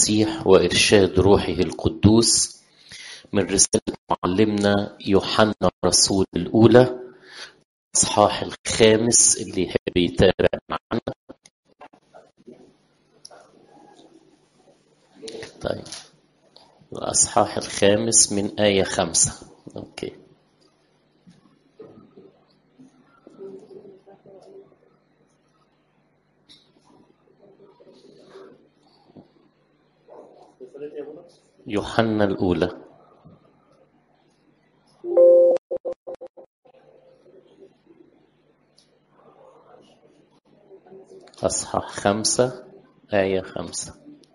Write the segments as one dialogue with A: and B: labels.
A: المسيح وإرشاد روحه القدوس من رسالة معلمنا يوحنا الرسول الأولى الإصحاح الخامس اللي يحب يتابع معنا طيب الأصحاح الخامس من آية خمسة أوكي يوحنا الأولى أصحاح خمسة آية خمسة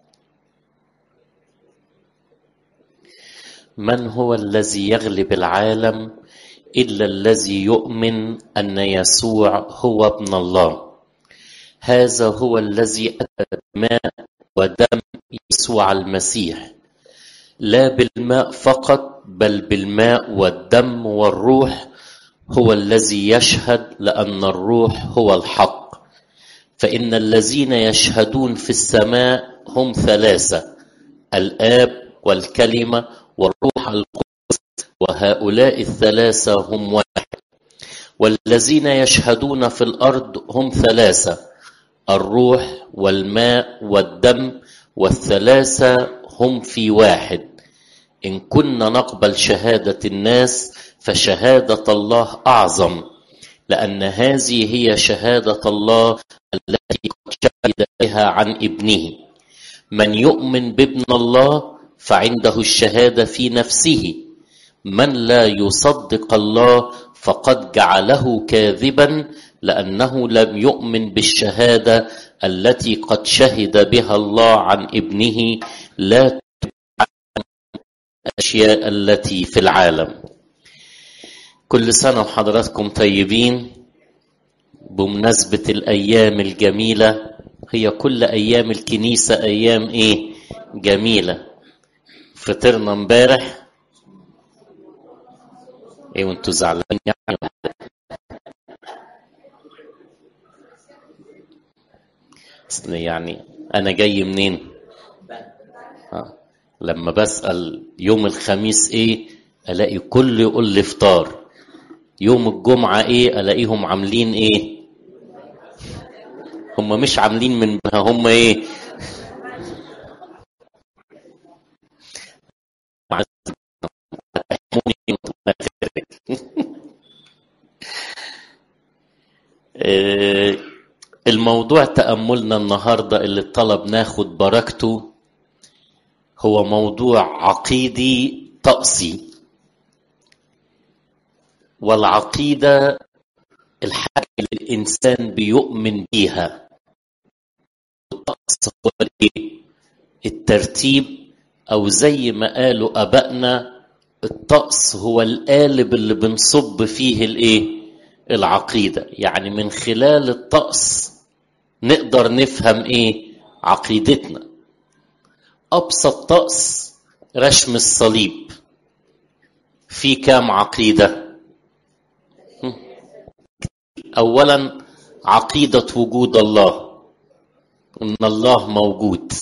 A: من هو الذي يغلب العالم إلا الذي يؤمن أن يسوع هو ابن الله هذا هو الذي أتى بماء ودم يسوع المسيح لا بالماء فقط بل بالماء والدم والروح هو الذي يشهد لأن الروح هو الحق فإن الذين يشهدون في السماء هم ثلاثة الآب والكلمة والروح القدس وهؤلاء الثلاثة هم واحد والذين يشهدون في الأرض هم ثلاثة الروح والماء والدم والثلاثة هم في واحد إن كنا نقبل شهادة الناس فشهادة الله أعظم لأن هذه هي شهادة الله التي قد شهد بها عن ابنه من يؤمن بابن الله فعنده الشهادة في نفسه من لا يصدق الله فقد جعله كاذبا لأنه لم يؤمن بالشهادة التي قد شهد بها الله عن ابنه لا الأشياء التي في العالم كل سنة وحضراتكم طيبين بمناسبة الأيام الجميلة هي كل أيام الكنيسة أيام إيه جميلة فطرنا امبارح ايه وانتوا زعلانين يعني اصل يعني انا جاي منين آه. لما بسال يوم الخميس ايه الاقي كل يقول لي فطار يوم الجمعه ايه الاقيهم عاملين ايه هم مش عاملين من هم ايه الموضوع تأملنا النهاردة اللي طلب ناخد بركته هو موضوع عقيدي طقسي والعقيدة الحاجة اللي الإنسان بيؤمن بيها الطقس هو الترتيب أو زي ما قالوا أبائنا الطقس هو القالب اللي بنصب فيه الإيه؟ العقيدة يعني من خلال الطقس نقدر نفهم ايه عقيدتنا ابسط طقس رسم الصليب في كام عقيدة اولا عقيدة وجود الله ان الله موجود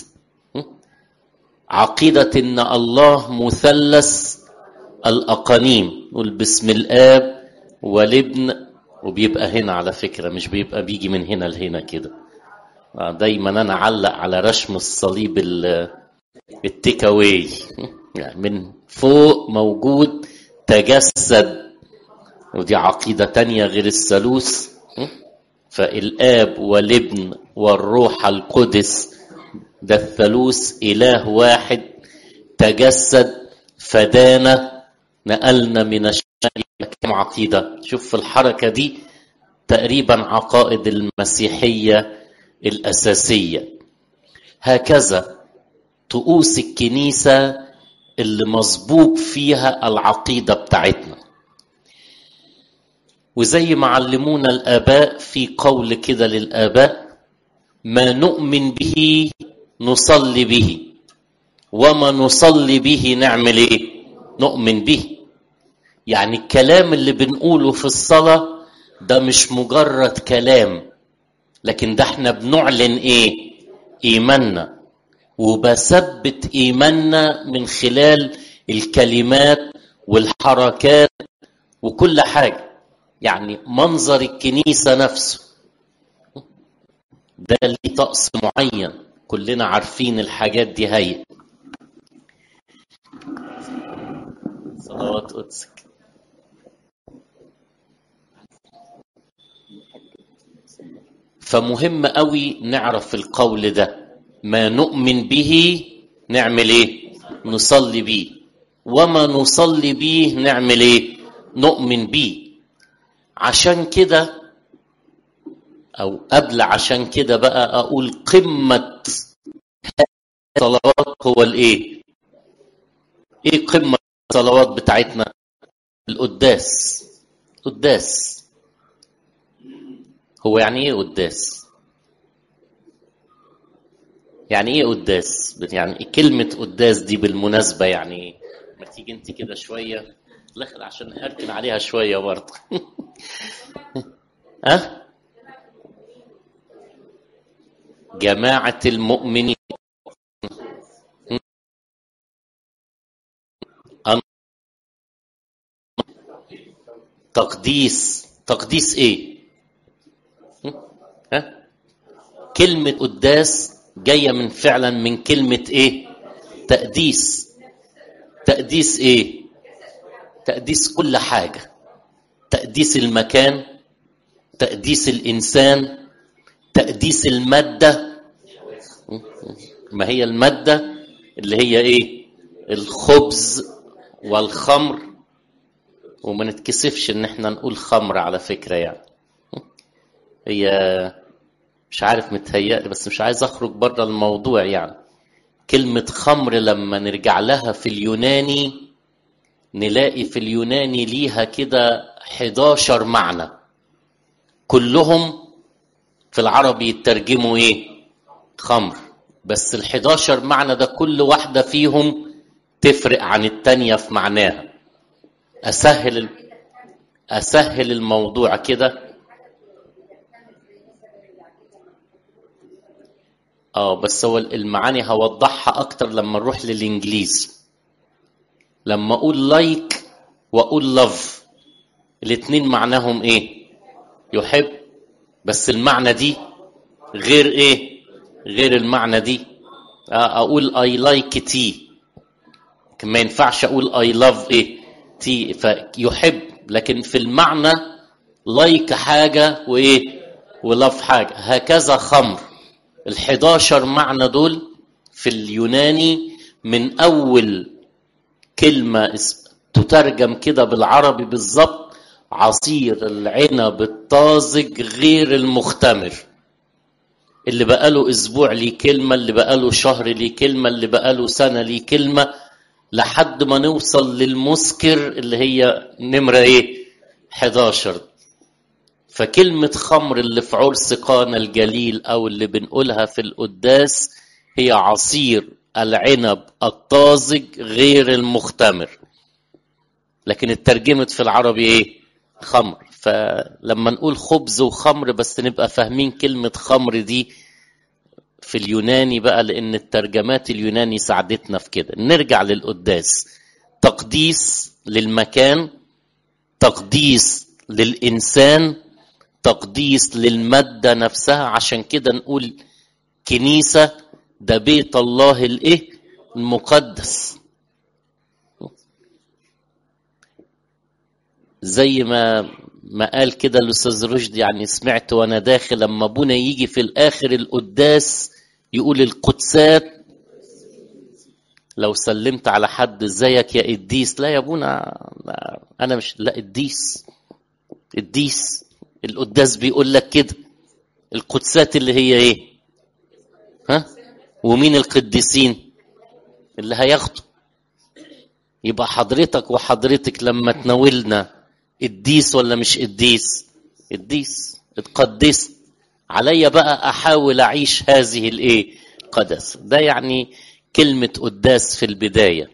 A: عقيدة ان الله مثلث الاقانيم نقول باسم الاب والابن وبيبقى هنا على فكرة مش بيبقى بيجي من هنا لهنا كده دايما انا اعلق على رسم الصليب التيك اواي يعني من فوق موجود تجسد ودي عقيدة تانية غير الثالوث فالآب والابن والروح القدس ده الثالوث إله واحد تجسد فدانا نقلنا من الشر كم عقيدة شوف في الحركة دي تقريبا عقائد المسيحية الأساسية هكذا طقوس الكنيسة اللي مصبوب فيها العقيدة بتاعتنا وزي ما علمونا الآباء في قول كده للآباء ما نؤمن به نصلي به وما نصلي به نعمل ايه نؤمن به يعني الكلام اللي بنقوله في الصلاة ده مش مجرد كلام لكن ده احنا بنعلن ايه ايماننا وبثبت ايماننا من خلال الكلمات والحركات وكل حاجه يعني منظر الكنيسه نفسه ده ليه طقس معين كلنا عارفين الحاجات دي هي صلوات قدسك فمهم قوي نعرف القول ده ما نؤمن به نعمل ايه نصلي بيه وما نصلي بيه نعمل ايه نؤمن بيه عشان كده او قبل عشان كده بقى اقول قمه الصلوات هو الايه ايه قمه الصلوات بتاعتنا القداس قداس هو يعني ايه قداس يعني ايه قداس يعني كلمه قداس دي بالمناسبه يعني ما تيجي انت كده شويه دخل عشان اركن عليها شويه برضه ها أه؟ جماعة المؤمنين تقديس تقديس ايه ها كلمة قداس جاية من فعلا من كلمة ايه تقديس تقديس ايه تقديس كل حاجة تقديس المكان تقديس الإنسان تقديس المادة ما هي المادة اللي هي ايه الخبز والخمر وما نتكسفش ان احنا نقول خمر على فكرة يعني هي مش عارف متهيألي بس مش عايز اخرج بره الموضوع يعني كلمة خمر لما نرجع لها في اليوناني نلاقي في اليوناني ليها كده 11 معنى كلهم في العربي يترجموا ايه خمر بس ال 11 معنى ده كل واحدة فيهم تفرق عن التانية في معناها أسهل أسهل الموضوع كده اه بس هو المعاني هوضحها أكتر لما نروح للإنجليزي لما أقول لايك like وأقول لاف الاتنين معناهم إيه؟ يحب بس المعنى دي غير ايه غير المعنى دي اقول اي لايك تي ما ينفعش اقول اي لاف ايه تي فيحب لكن في المعنى لايك حاجة وايه ولاف حاجة هكذا خمر ال11 معنى دول في اليوناني من اول كلمة تترجم كده بالعربي بالظبط عصير العنب الطازج غير المختمر اللي بقاله اسبوع ليه كلمه اللي بقاله شهر ليه كلمه اللي بقاله سنه ليه كلمه لحد ما نوصل للمسكر اللي هي نمره ايه 11 فكلمة خمر اللي في عرس قانا الجليل أو اللي بنقولها في القداس هي عصير العنب الطازج غير المختمر لكن اترجمت في العربي ايه خمر فلما نقول خبز وخمر بس نبقى فاهمين كلمة خمر دي في اليوناني بقى لأن الترجمات اليوناني ساعدتنا في كده نرجع للقداس تقديس للمكان تقديس للإنسان تقديس للمادة نفسها عشان كده نقول كنيسة ده بيت الله الإيه المقدس زي ما ما قال كده الاستاذ رشدي يعني سمعت وانا داخل لما ابونا يجي في الاخر القداس يقول القدسات لو سلمت على حد ازيك يا قديس لا يا ابونا لا انا مش لا قديس قديس القداس بيقول لك كده القدسات اللي هي ايه ها ومين القديسين اللي هياخدوا يبقى حضرتك وحضرتك لما تناولنا قديس ولا مش قديس قديس اتقدست عليا بقى احاول اعيش هذه الايه قدس ده يعني كلمة قداس في البداية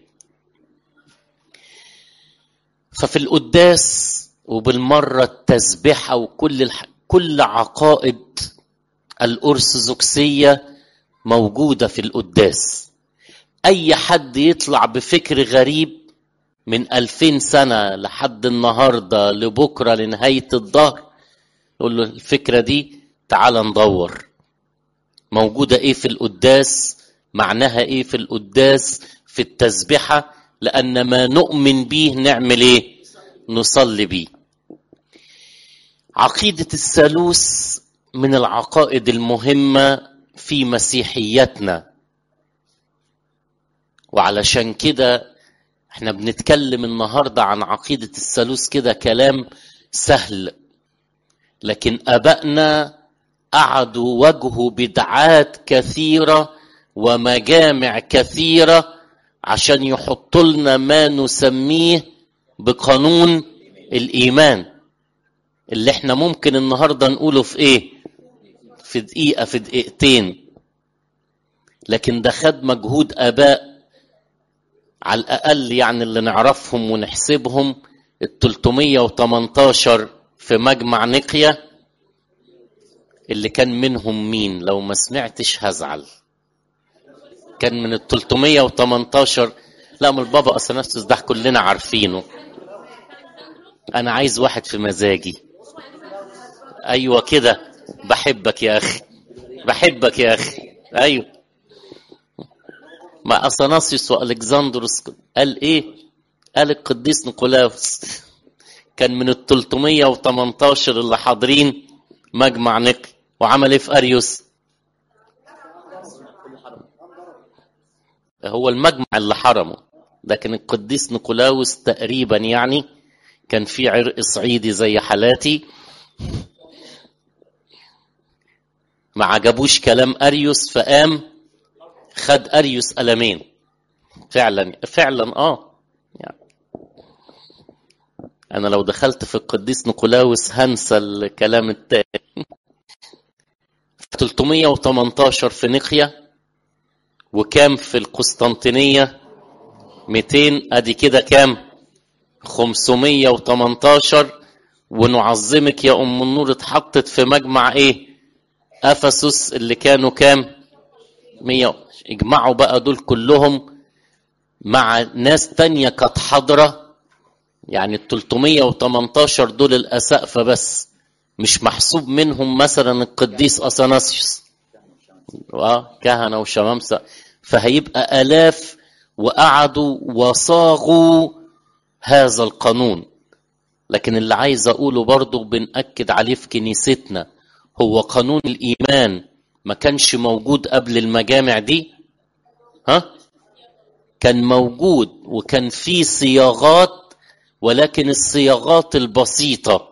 A: ففي القداس وبالمرة التسبحة وكل الح... كل عقائد الأرثوذكسية موجودة في القداس أي حد يطلع بفكر غريب من ألفين سنة لحد النهاردة لبكرة لنهاية الظهر يقول له الفكرة دي تعال ندور موجودة ايه في القداس معناها ايه في القداس في التسبحة لأن ما نؤمن به نعمل ايه نصلي بيه عقيدة الثالوث من العقائد المهمة في مسيحيتنا وعلشان كده احنا بنتكلم النهارده عن عقيدة الثالوث كده كلام سهل لكن ابائنا قعدوا واجهوا بدعات كثيرة ومجامع كثيرة عشان يحطوا لنا ما نسميه بقانون الإيمان اللي احنا ممكن النهاردة نقوله في ايه في دقيقة في دقيقتين لكن ده خد مجهود آباء على الأقل يعني اللي نعرفهم ونحسبهم ال 318 في مجمع نقية اللي كان منهم مين لو ما سمعتش هزعل كان من ال 318 لا من البابا اثناسيوس ده كلنا عارفينه انا عايز واحد في مزاجي ايوه كده بحبك يا اخي بحبك يا اخي ايوه مع اثناسيوس والكسندروس قال ايه قال القديس نيقولاوس كان من ال 318 اللي حاضرين مجمع نقي وعمل ايه في اريوس هو المجمع اللي حرمه لكن القديس نيقولاوس تقريبا يعني كان في عرق صعيدي زي حالاتي ما عجبوش كلام اريوس فقام خد اريوس قلمين فعلا فعلا اه يعني انا لو دخلت في القديس نيقولاوس هنسى الكلام التاني 318 في نقيا وكام في القسطنطينية 200 ادي كده كام 518 ونعظمك يا ام النور اتحطت في مجمع ايه افسس اللي كانوا كام 100 اجمعوا بقى دول كلهم مع ناس تانية كانت حاضرة يعني ال 318 دول الأسقفة بس مش محسوب منهم مثلا القديس أثناسيوس اه كهنة وشمامسة فهيبقى آلاف وقعدوا وصاغوا هذا القانون لكن اللي عايز أقوله برضو بنأكد عليه في كنيستنا هو قانون الإيمان ما كانش موجود قبل المجامع دي ها كان موجود وكان في صياغات ولكن الصياغات البسيطة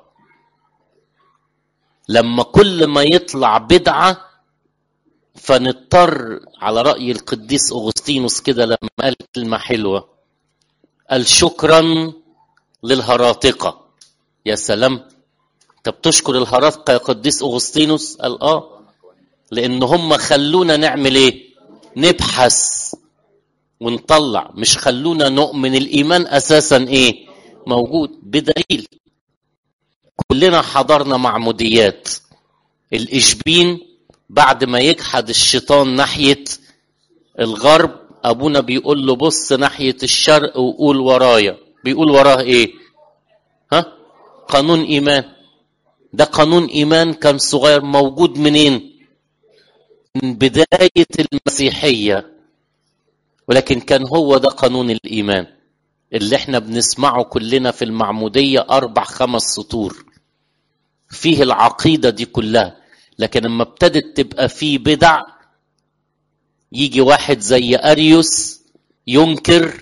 A: لما كل ما يطلع بدعة فنضطر على رأي القديس أغسطينوس كده لما قال كلمة حلوة قال شكرا للهراطقة يا سلام انت بتشكر الهراطقة يا قديس أغسطينوس قال اه لأن هم خلونا نعمل ايه نبحث ونطلع مش خلونا نؤمن الإيمان أساسا ايه موجود بدليل كلنا حضرنا معموديات الإشبين بعد ما يجحد الشيطان ناحية الغرب أبونا بيقول له بص ناحية الشرق وقول ورايا بيقول وراه إيه ها قانون إيمان ده قانون إيمان كان صغير موجود منين من بداية المسيحية ولكن كان هو ده قانون الإيمان اللي احنا بنسمعه كلنا في المعمودية أربع خمس سطور فيه العقيدة دي كلها لكن لما ابتدت تبقى فيه بدع يجي واحد زي أريوس ينكر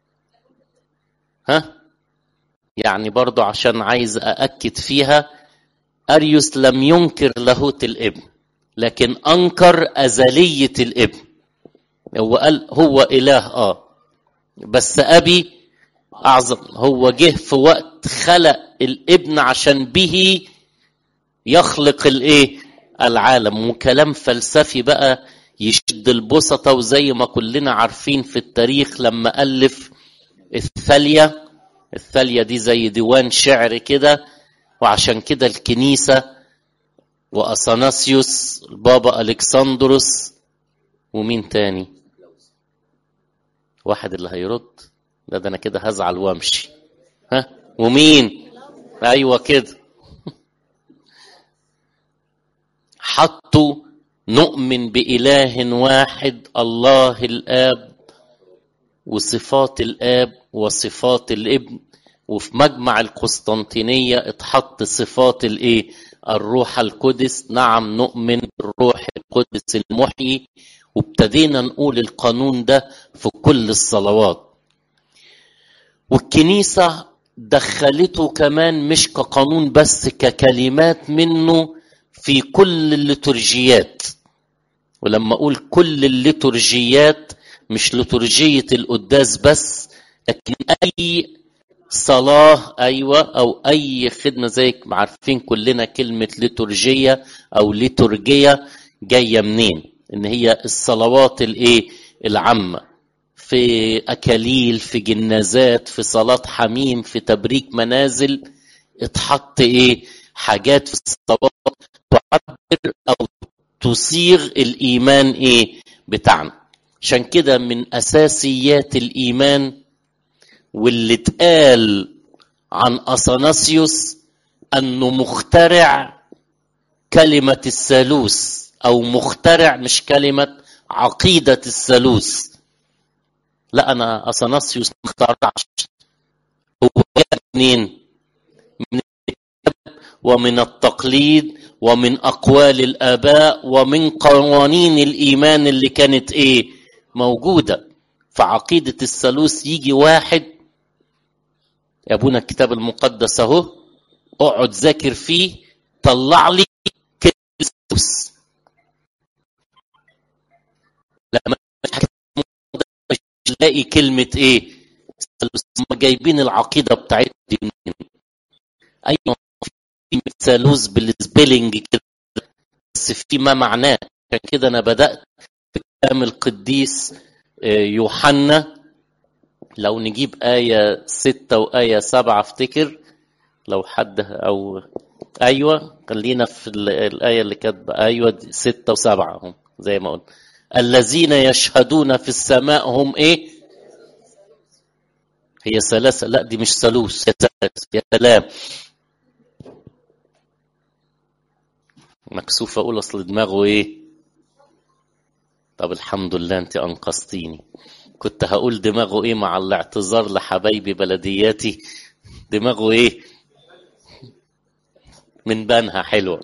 A: ها يعني برضو عشان عايز أأكد فيها أريوس لم ينكر لاهوت الابن لكن أنكر أزلية الابن هو قال هو إله آه بس أبي أعظم هو جه في وقت خلق الابن عشان به يخلق الايه العالم وكلام فلسفي بقى يشد البسطة وزي ما كلنا عارفين في التاريخ لما ألف الثالية الثالية دي زي ديوان شعر كده وعشان كده الكنيسة وأثناسيوس البابا ألكسندروس ومين تاني واحد اللي هيرد لا ده انا كده هزعل وامشي ها ومين ايوه كده حطوا نؤمن بإله واحد الله الآب وصفات الآب وصفات الابن وفي مجمع القسطنطينية اتحط صفات الايه الروح القدس نعم نؤمن بالروح القدس المحيي وابتدينا نقول القانون ده في كل الصلوات والكنيسة دخلته كمان مش كقانون بس ككلمات منه في كل الليتورجيات ولما اقول كل الليتورجيات مش ليتورجية القداس بس لكن اي صلاة أيوة أو أي خدمة زي ما عارفين كلنا كلمة ليتورجية أو ليتورجية جاية منين؟ إن هي الصلوات الإيه؟ العامة في أكاليل في جنازات في صلاة حميم في تبريك منازل اتحط إيه؟ حاجات في الصلوات تعبر أو تصيغ الإيمان إيه؟ بتاعنا عشان كده من أساسيات الإيمان واللي اتقال عن اثناسيوس انه مخترع كلمه الثالوث او مخترع مش كلمه عقيده الثالوث لا انا اثناسيوس ما اخترعش هو جاء منين من الكتاب ومن التقليد ومن اقوال الاباء ومن قوانين الايمان اللي كانت ايه موجوده فعقيده الثالوث يجي واحد يا ابونا الكتاب المقدس اهو اقعد ذاكر فيه طلع لي كلمه الثالوث لما مش لاقي كلمه ايه الثالوث هم جايبين العقيده بتاعتهم دي منين ايوه في كلمه ثالوث بالسبيلنج كده بس في ما معناه عشان كده انا بدات بكلام القديس يوحنا لو نجيب آية ستة وآية سبعة افتكر لو حد أو أيوة خلينا في الآية اللي كاتبة أيوة ستة وسبعة هم زي ما قلنا الذين يشهدون في السماء هم إيه؟ هي ثلاثة لا دي مش ثالوث هي ثلاثة يا سلام مكسوف أقول أصل دماغه إيه؟ طب الحمد لله أنت أنقذتيني كنت هقول دماغه ايه مع الاعتذار لحبايبي بلدياتي دماغه ايه من بانها حلوة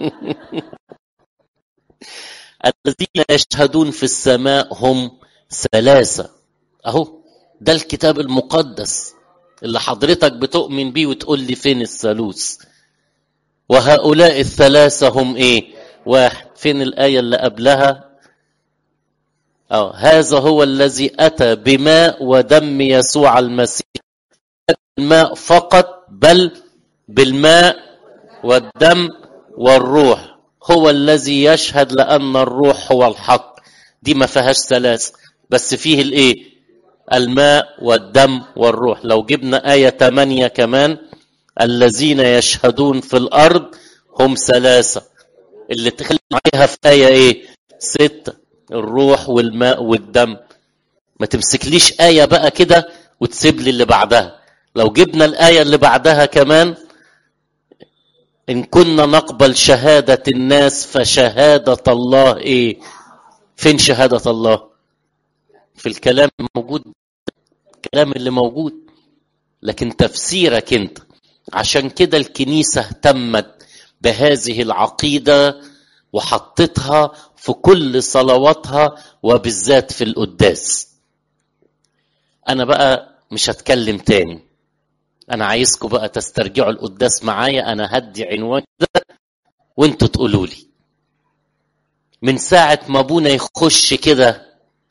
A: الذين يشهدون في السماء هم ثلاثة اهو ده الكتاب المقدس اللي حضرتك بتؤمن بيه وتقول لي فين الثالوث وهؤلاء الثلاثة هم ايه واحد فين الآية اللي قبلها أو هذا هو الذي أتى بماء ودم يسوع المسيح الماء فقط بل بالماء والدم والروح هو الذي يشهد لأن الروح هو الحق دي ما فيهاش ثلاث بس فيه الايه الماء والدم والروح لو جبنا آية 8 كمان الذين يشهدون في الأرض هم ثلاثة اللي تخلي عليها في آية ايه ستة الروح والماء والدم ما تمسكليش آية بقى كده وتسيب لي اللي بعدها لو جبنا الآية اللي بعدها كمان إن كنا نقبل شهادة الناس فشهادة الله إيه فين شهادة الله في الكلام الموجود الكلام اللي موجود لكن تفسيرك انت عشان كده الكنيسة اهتمت بهذه العقيدة وحطتها في كل صلواتها وبالذات في القداس انا بقى مش هتكلم تاني انا عايزكم بقى تسترجعوا القداس معايا انا هدي عنوان كده وانتوا تقولوا لي من ساعة ما ابونا يخش كده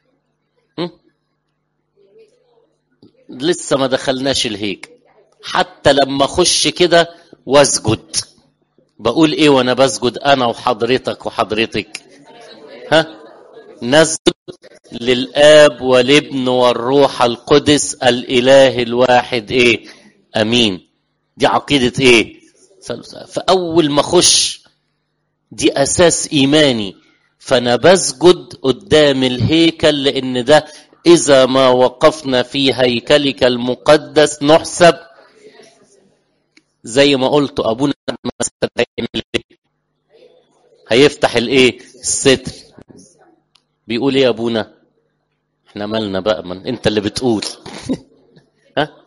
A: لسه ما دخلناش الهيك حتى لما اخش كده واسجد بقول ايه وانا بسجد انا وحضرتك وحضرتك ها نسجد للاب والابن والروح القدس الاله الواحد ايه امين دي عقيده ايه فاول ما اخش دي اساس ايماني فانا بسجد قدام الهيكل لان ده اذا ما وقفنا في هيكلك المقدس نحسب زي ما قلت ابونا مثلا هيعمل إيه؟ هيفتح الايه الستر بيقول ايه يا ابونا احنا مالنا بقى من انت اللي بتقول ها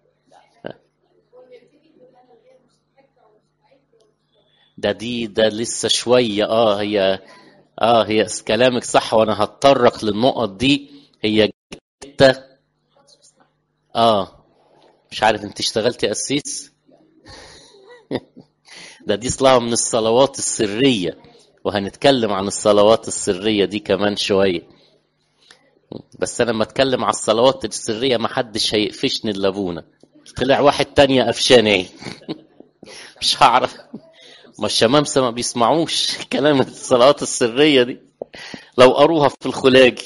A: ده دي ده لسه شويه اه هي اه هي كلامك صح وانا هتطرق للنقط دي هي جته اه مش عارف انت اشتغلتي قسيس ده دي صلاة من الصلوات السرية وهنتكلم عن الصلوات السرية دي كمان شوية بس أنا لما أتكلم على الصلوات السرية ما حدش هيقفشني إلا أبونا طلع واحد تانية قفشاني مش هعرف ما الشمامسة ما بيسمعوش كلام الصلوات السرية دي لو قروها في الخلاجي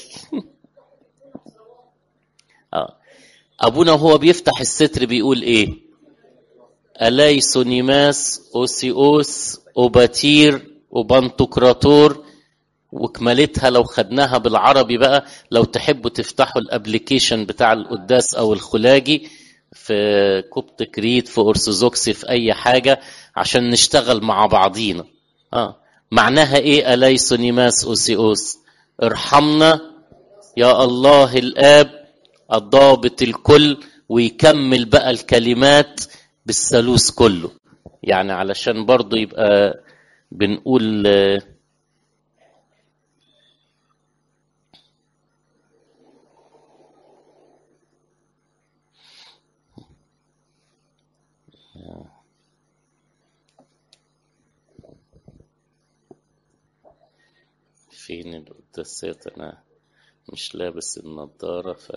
A: آه. أبونا وهو بيفتح الستر بيقول إيه أليس نيماس أوسيوس أوباتير وبنتوكراتور وكمالتها لو خدناها بالعربي بقى لو تحبوا تفتحوا الابليكيشن بتاع القداس او الخلاجي في كوبت كريت في ارثوذكسي في اي حاجه عشان نشتغل مع بعضينا اه معناها ايه اليس نيماس اوسيوس ارحمنا يا الله الاب الضابط الكل ويكمل بقى الكلمات بالثالوث كله يعني علشان برضو يبقى بنقول فين القداسات انا مش لابس النضاره ف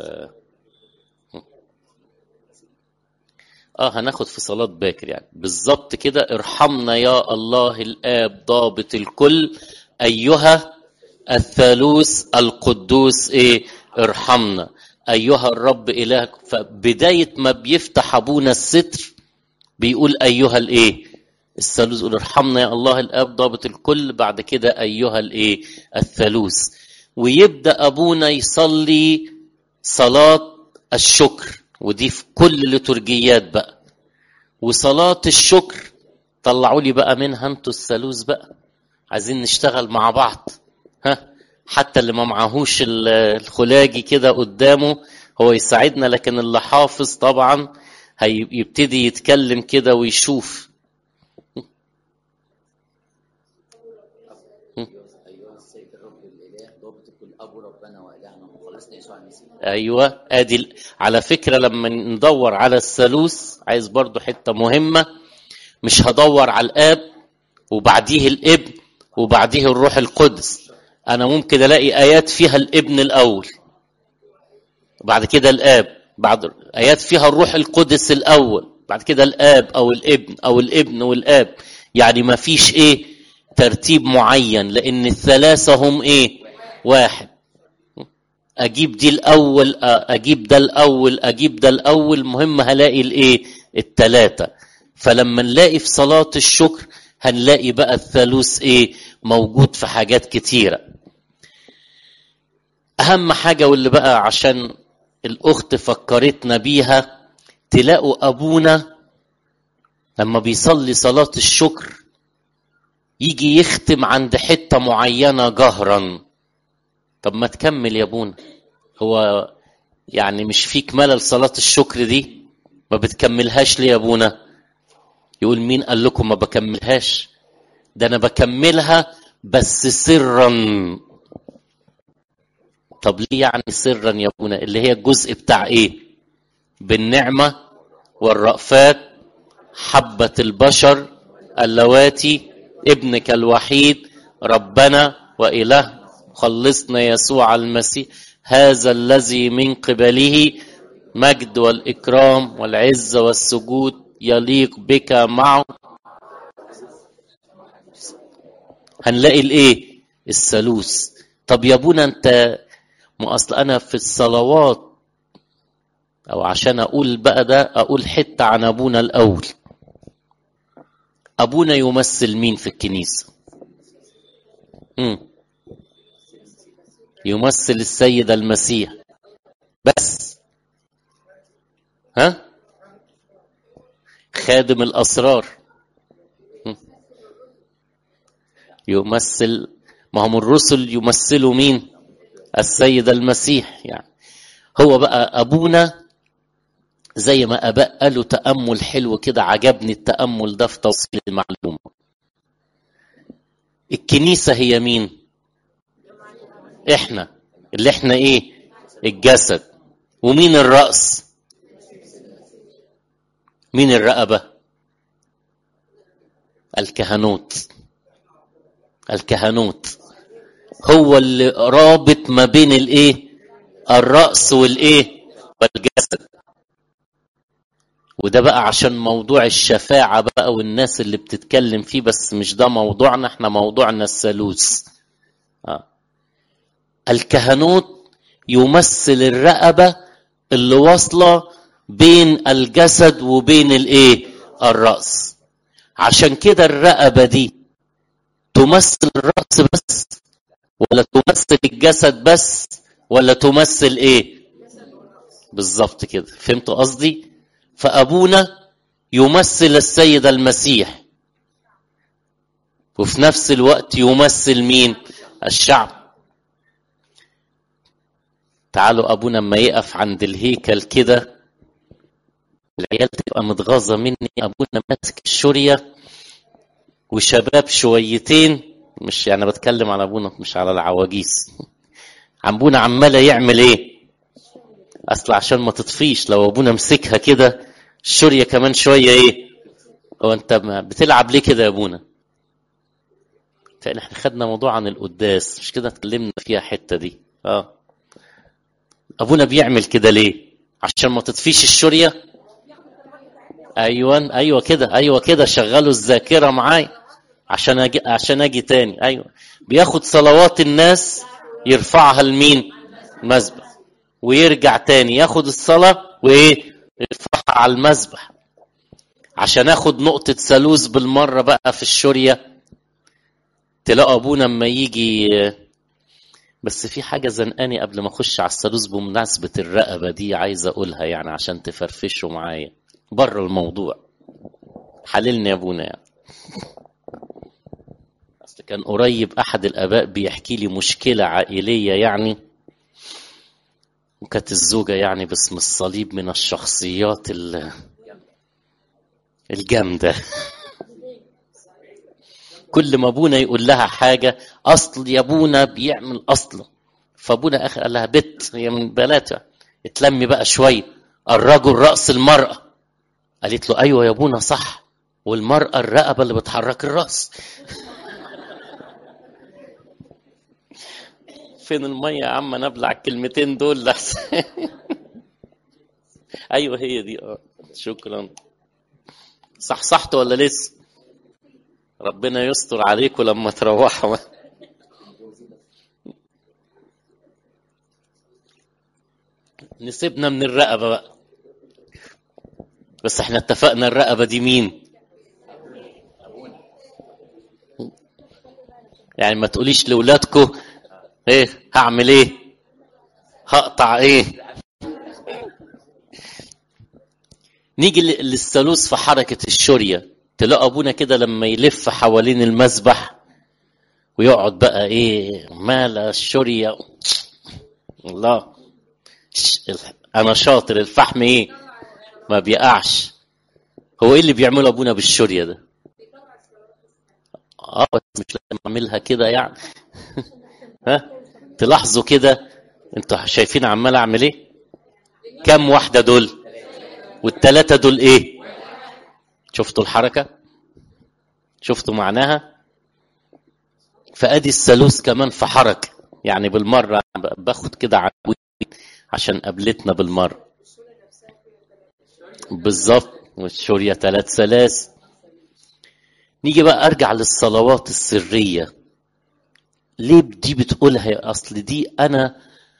A: اه هناخد في صلاة باكر يعني بالظبط كده ارحمنا يا الله الآب ضابط الكل أيها الثالوث القدوس ايه ارحمنا أيها الرب إلهك فبداية ما بيفتح أبونا الستر بيقول أيها الإيه الثالوث يقول ارحمنا يا الله الآب ضابط الكل بعد كده أيها الإيه الثالوث ويبدأ أبونا يصلي صلاة الشكر ودي في كل الليتورجيات بقى وصلاة الشكر طلعوا لي بقى منها انتوا الثالوث بقى عايزين نشتغل مع بعض ها حتى اللي ما معهوش الخلاجي كده قدامه هو يساعدنا لكن اللي حافظ طبعا هيبتدي يتكلم كده ويشوف ايوه ادي على فكره لما ندور على الثالوث عايز برضو حته مهمه مش هدور على الاب وبعديه الابن وبعديه الروح القدس انا ممكن الاقي ايات فيها الابن الاول بعد كده الاب بعد ايات فيها الروح القدس الاول بعد كده الاب او الابن او الابن والاب يعني ما فيش ايه ترتيب معين لان الثلاثه هم ايه واحد اجيب دي الاول اجيب ده الاول اجيب ده الاول مهم هلاقي الايه التلاتة فلما نلاقي في صلاة الشكر هنلاقي بقى الثالوث ايه موجود في حاجات كتيرة اهم حاجة واللي بقى عشان الاخت فكرتنا بيها تلاقوا ابونا لما بيصلي صلاة الشكر يجي يختم عند حتة معينة جهرا طب ما تكمل يا ابونا هو يعني مش فيك ملل صلاة الشكر دي ما بتكملهاش ليه يا ابونا يقول مين قال لكم ما بكملهاش ده انا بكملها بس سرا طب ليه يعني سرا يا ابونا اللي هي الجزء بتاع ايه بالنعمة والرأفات حبة البشر اللواتي ابنك الوحيد ربنا وإله خلصنا يسوع المسيح هذا الذي من قبله مجد والإكرام والعزة والسجود يليق بك معه هنلاقي الايه الثالوث طب يا ابونا انت ما اصل انا في الصلوات او عشان اقول بقى ده اقول حته عن ابونا الاول ابونا يمثل مين في الكنيسه امم يمثل السيد المسيح بس ها خادم الاسرار يمثل ما هم الرسل يمثلوا مين السيد المسيح يعني هو بقى ابونا زي ما اباء قالوا تامل حلو كده عجبني التامل ده في توصيل المعلومه الكنيسه هي مين احنا اللي احنا ايه الجسد ومين الراس مين الرقبه الكهنوت الكهنوت هو اللي رابط ما بين الايه الراس والايه والجسد وده بقى عشان موضوع الشفاعة بقى والناس اللي بتتكلم فيه بس مش ده موضوعنا احنا موضوعنا الثالوث آه. الكهنوت يمثل الرقبة اللي واصلة بين الجسد وبين الايه الرأس عشان كده الرقبة دي تمثل الرأس بس ولا تمثل الجسد بس ولا تمثل ايه بالظبط كده فهمتوا قصدي فابونا يمثل السيد المسيح وفي نفس الوقت يمثل مين الشعب تعالوا ابونا اما يقف عند الهيكل كده العيال تبقى متغاظه مني ابونا ماسك الشوريه وشباب شويتين مش يعني بتكلم على ابونا مش على العواجيز ابونا عمال يعمل ايه اصل عشان ما تطفيش لو ابونا مسكها كده الشوريه كمان شويه ايه هو انت بتلعب ليه كده يا ابونا احنا خدنا موضوع عن القداس مش كده اتكلمنا فيها حته دي اه ابونا بيعمل كده ليه عشان ما تطفيش الشوريه ايوه ايوه كده ايوه كده شغلوا الذاكره معايا عشان اجي عشان اجي تاني ايوه بياخد صلوات الناس يرفعها لمين المذبح ويرجع تاني ياخد الصلاه وايه يرفعها على المذبح عشان اخد نقطه ثالوث بالمره بقى في الشوريه تلاقوا ابونا اما يجي بس في حاجة زنقاني قبل ما أخش على الثالوث بمناسبة الرقبة دي عايز أقولها يعني عشان تفرفشوا معايا بره الموضوع حللني يا أبونا يعني أصل كان قريب أحد الآباء بيحكي لي مشكلة عائلية يعني وكانت الزوجة يعني باسم الصليب من الشخصيات الجامدة كل ما ابونا يقول لها حاجه اصل يا ابونا بيعمل اصله فابونا اخر قال لها بت هي من بناتها اتلمي بقى شويه الرجل راس المراه قالت له ايوه يا ابونا صح والمراه الرقبه اللي بتحرك الراس فين الميه يا عم نبلع الكلمتين دول لحسن ايوه هي دي اه شكرا صح صحت ولا لسه ربنا يستر عليكم لما تروحوا نسيبنا من الرقبه بقى بس احنا اتفقنا الرقبه دي مين يعني ما تقوليش لاولادكم ايه هعمل ايه هقطع ايه نيجي للثالوث في حركه الشوريه تلاقوا ابونا كده لما يلف حوالين المذبح ويقعد بقى ايه مال الشوريه الله انا شاطر الفحم ايه ما بيقعش هو ايه اللي بيعمله ابونا بالشوريه ده اه بس مش لازم اعملها كده يعني ها تلاحظوا كده انتوا شايفين عمال اعمل ايه كم واحده دول والثلاثه دول ايه شفتوا الحركة شفتوا معناها فأدي الثالوث كمان في حركة يعني بالمرة باخد كده عقود عشان قابلتنا بالمرة بالظبط والشورية ثلاث سلاس نيجي بقى أرجع للصلوات السرية ليه دي بتقولها أصل دي أنا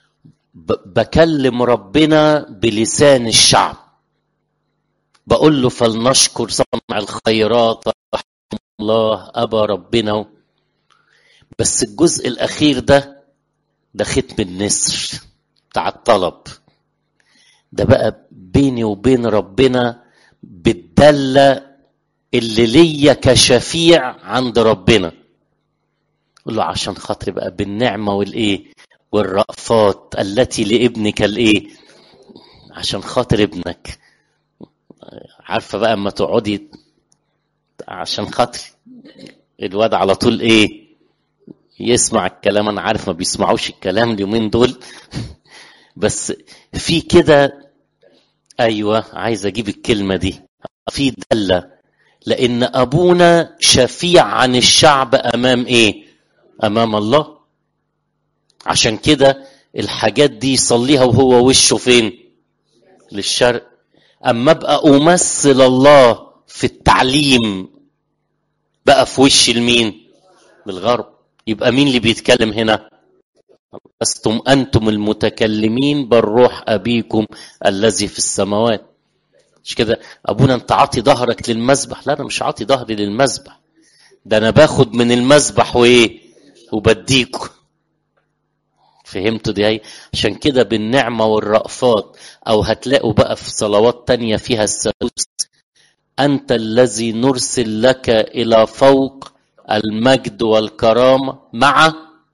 A: بكلم ربنا بلسان الشعب بقول له فلنشكر صنع الخيرات الله أبا ربنا بس الجزء الأخير ده ده ختم النسر بتاع الطلب ده بقى بيني وبين ربنا بالدلة اللي ليا كشفيع عند ربنا قول له عشان خاطري بقى بالنعمة والإيه والرأفات التي لابنك الإيه عشان خاطر ابنك عارفة بقى اما تقعدي عشان خاطري الواد على طول ايه يسمع الكلام انا عارف ما بيسمعوش الكلام اليومين دول بس في كده ايوه عايز اجيب الكلمه دي في دله لان ابونا شفيع عن الشعب امام ايه امام الله عشان كده الحاجات دي يصليها وهو وشه فين للشرق اما ابقى امثل الله في التعليم بقى في وش المين بالغرب يبقى مين اللي بيتكلم هنا لستم انتم المتكلمين بل روح ابيكم الذي في السماوات مش كده ابونا انت عاطي ظهرك للمذبح لا انا مش عاطي ظهري للمذبح ده انا باخد من المذبح وايه وبديكم فهمتوا دي هي عشان كده بالنعمة والرأفات أو هتلاقوا بقى في صلوات تانية فيها الثالوث أنت الذي نرسل لك إلى فوق المجد والكرامة مع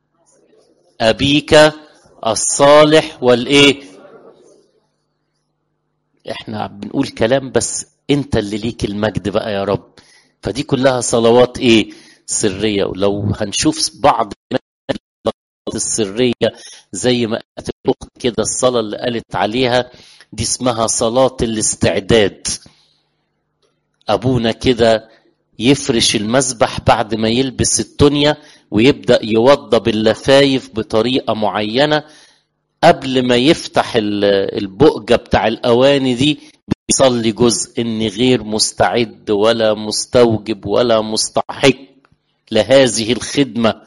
A: أبيك الصالح والإيه إحنا بنقول كلام بس أنت اللي ليك المجد بقى يا رب فدي كلها صلوات إيه سرية ولو هنشوف بعض السرية زي ما قالت الأخت كده الصلاة اللي قالت عليها دي اسمها صلاة الاستعداد أبونا كده يفرش المسبح بعد ما يلبس التونية ويبدأ يوضب اللفايف بطريقة معينة قبل ما يفتح البؤجة بتاع الأواني دي بيصلي جزء إني غير مستعد ولا مستوجب ولا مستحق لهذه الخدمة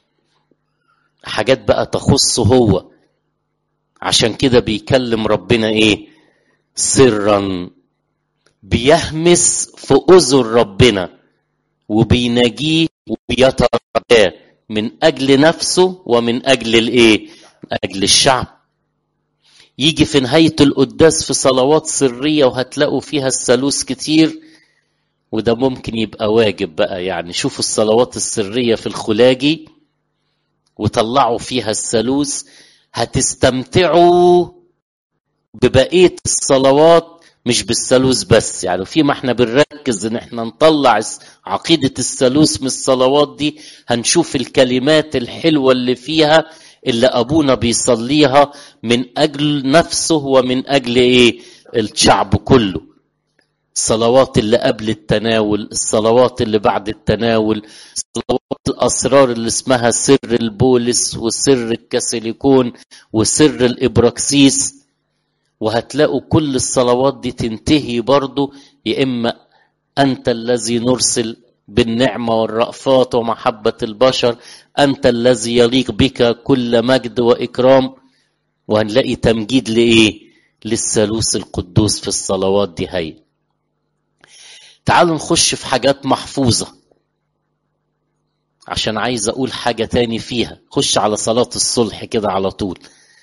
A: حاجات بقى تخصه هو عشان كده بيكلم ربنا ايه سرا بيهمس في اذن ربنا وبيناجيه وبيترجاه من اجل نفسه ومن اجل الايه من اجل الشعب يجي في نهاية القداس في صلوات سرية وهتلاقوا فيها الثالوث كتير وده ممكن يبقى واجب بقى يعني شوفوا الصلوات السرية في الخلاجي وطلعوا فيها الثالوث هتستمتعوا ببقية الصلوات مش بالثالوث بس يعني في ما احنا بنركز ان احنا نطلع عقيدة الثالوث من الصلوات دي هنشوف الكلمات الحلوة اللي فيها اللي ابونا بيصليها من اجل نفسه ومن اجل ايه الشعب كله الصلوات اللي قبل التناول الصلوات اللي بعد التناول صلوات الأسرار اللي اسمها سر البولس وسر الكاسيليكون وسر الإبراكسيس وهتلاقوا كل الصلوات دي تنتهي برضو يا إما أنت الذي نرسل بالنعمة والرأفات ومحبة البشر أنت الذي يليق بك كل مجد وإكرام وهنلاقي تمجيد لإيه للثالوث القدوس في الصلوات دي هي تعالوا نخش في حاجات محفوظة عشان عايز أقول حاجة تاني فيها خش على صلاة الصلح كده على طول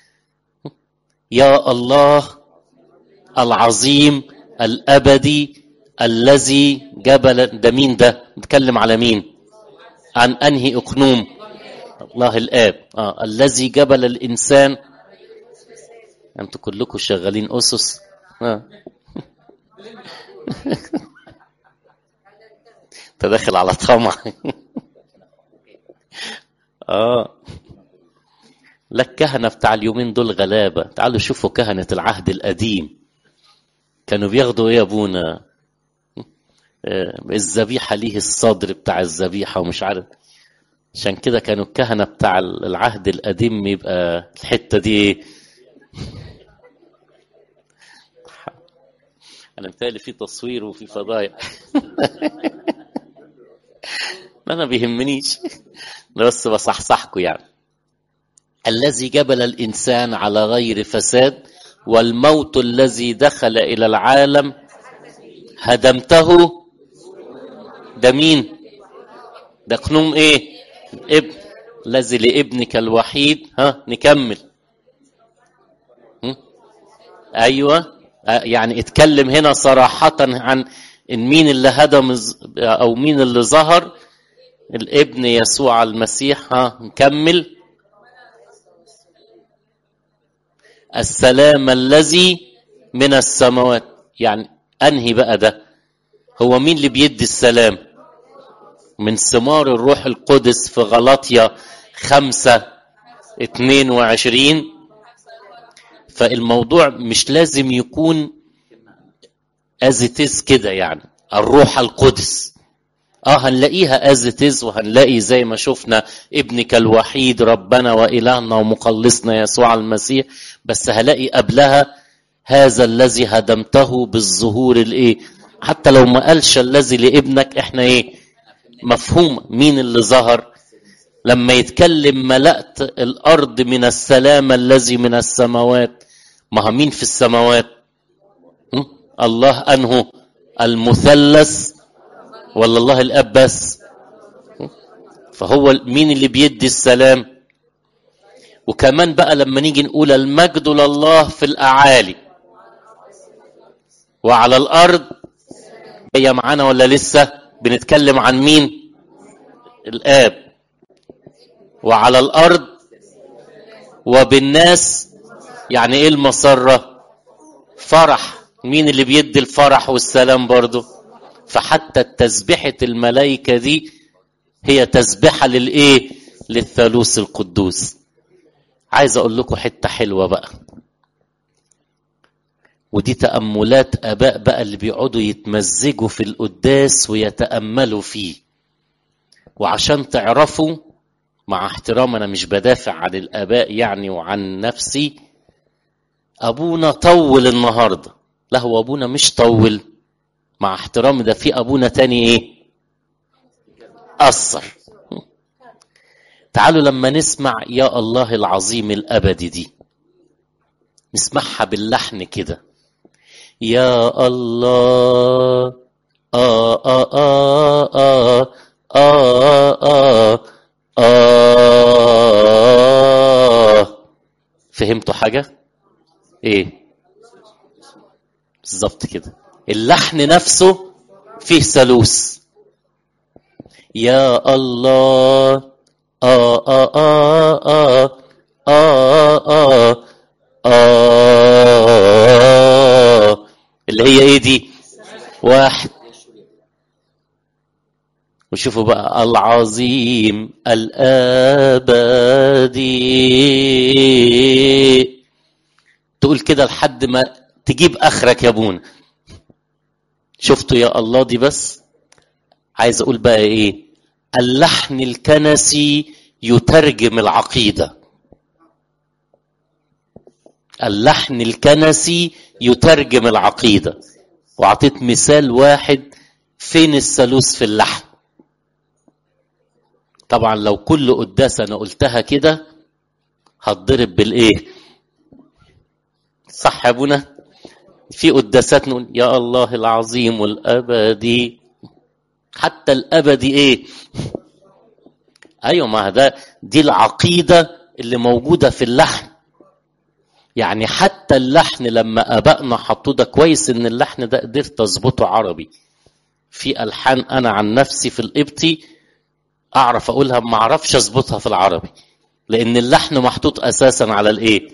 A: يا الله العظيم الأبدي الذي جبل ده مين ده نتكلم على مين عن أنهي أقنوم الله الآب آه. الذي جبل الإنسان أنتوا كلكم شغالين أسس آه. تدخل على طمع اه لا الكهنة بتاع اليومين دول غلابة تعالوا شوفوا كهنة العهد القديم كانوا بياخدوا ايه يا ابونا الذبيحة ليه الصدر بتاع الذبيحة ومش عارف عشان كده كانوا الكهنة بتاع العهد القديم يبقى الحتة دي انا متهيألي في تصوير وفي فضايح ما انا بيهمنيش بس بصحصحكم يعني الذي جبل الانسان على غير فساد والموت الذي دخل الى العالم هدمته ده مين ده قنوم ايه ابن الذي لابنك الوحيد ها نكمل هم؟ ايوه يعني اتكلم هنا صراحة عن ان مين اللي هدم او مين اللي ظهر الابن يسوع المسيح ها نكمل السلام الذي من السماوات يعني انهي بقى ده هو مين اللي بيدي السلام من ثمار الروح القدس في غلطية خمسة اتنين وعشرين فالموضوع مش لازم يكون ازيتيز كده يعني الروح القدس اه هنلاقيها ازيتيز وهنلاقي زي ما شفنا ابنك الوحيد ربنا والهنا ومخلصنا يسوع المسيح بس هلاقي قبلها هذا الذي هدمته بالظهور الايه حتى لو ما قالش الذي لابنك احنا ايه مفهوم مين اللي ظهر لما يتكلم ملأت الأرض من السلام الذي من السماوات ما مين في السماوات م? الله أنه المثلث ولا الله الأب بس فهو مين اللي بيدي السلام وكمان بقى لما نيجي نقول المجد لله في الأعالي وعلى الأرض هي معانا ولا لسه بنتكلم عن مين الآب وعلى الأرض وبالناس يعني إيه المسرة فرح مين اللي بيدي الفرح والسلام برضه فحتى تسبحة الملائكة دي هي تسبحة للإيه للثالوث القدوس عايز أقول لكم حتة حلوة بقى ودي تأملات آباء بقى اللي بيقعدوا يتمزجوا في القداس ويتأملوا فيه وعشان تعرفوا مع احترام أنا مش بدافع عن الآباء يعني وعن نفسي أبونا طول النهاردة لا هو أبونا مش طول مع احترام ده في أبونا تاني إيه أثر تعالوا لما نسمع يا الله العظيم الأبدي دي نسمعها باللحن كده يا الله آه آه آه آه آه آه آه فهمتوا حاجة؟ إيه؟ بالظبط كده اللحن نفسه فيه ثالوث يا الله آه آه آه آه آه آه آه اللي هي ايه دي واحد وشوفوا بقى العظيم الابدي تقول كده لحد ما تجيب اخرك يا ابونا شفتوا يا الله دي بس عايز اقول بقى ايه اللحن الكنسي يترجم العقيده اللحن الكنسي يترجم العقيدة وأعطيت مثال واحد فين الثالوث في اللحن طبعا لو كل قداس أنا قلتها كده هتضرب بالإيه صح يا أبونا في قداسات نقول يا الله العظيم والأبدي حتى الأبدي إيه أيوة ما ده دي العقيدة اللي موجودة في اللحن يعني حتى اللحن لما ابائنا حطوه ده كويس ان اللحن ده قدرت اظبطه عربي في الحان انا عن نفسي في القبطي اعرف اقولها ما اعرفش اظبطها في العربي لان اللحن محطوط اساسا على الايه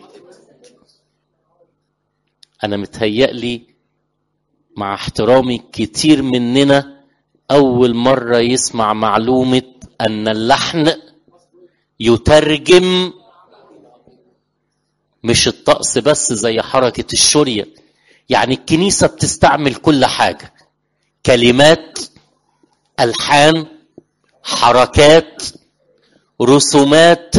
A: انا متهيألي مع احترامي كتير مننا اول مره يسمع معلومه ان اللحن يترجم مش الطقس بس زي حركة الشرية يعني الكنيسة بتستعمل كل حاجة كلمات ألحان حركات رسومات